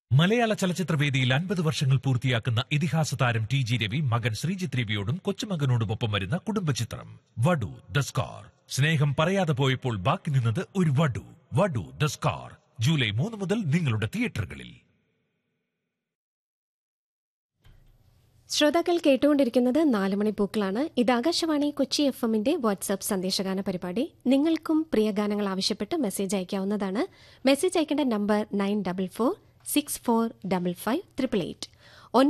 മലയാള ചലച്ചിത്രവേദിയിൽ അൻപത് വർഷങ്ങൾ പൂർത്തിയാക്കുന്ന ഇതിഹാസ താരം ടി ജി രവി മകൻ ശ്രീജിത്ത് രവിയോടും കൊച്ചുമകനോടുമൊപ്പം വരുന്ന കുടുംബചിത്രം വടു ദ സ്കാർ സ്നേഹം പറയാതെ പോയപ്പോൾ ബാക്കി നിന്നത് ഒരു വടു വടു ദ സ്കാർ ജൂലൈ മൂന്ന് മുതൽ നിങ്ങളുടെ തിയേറ്ററുകളിൽ ശ്രോതാക്കൾ കേട്ടുകൊണ്ടിരിക്കുന്നത് നാല് മണി പൂക്കളാണ് ഇത് ആകാശവാണി കൊച്ചി എഫ് എമ്മിന്റെ വാട്സ്ആപ്പ് സന്ദേശഗാന പരിപാടി നിങ്ങൾക്കും പ്രിയ ഗാനങ്ങൾ ആവശ്യപ്പെട്ട് മെസ്സേജ് അയക്കാവുന്നതാണ് മെസ്സേജ് അയക്കേണ്ട number nine double four six four double five triple eight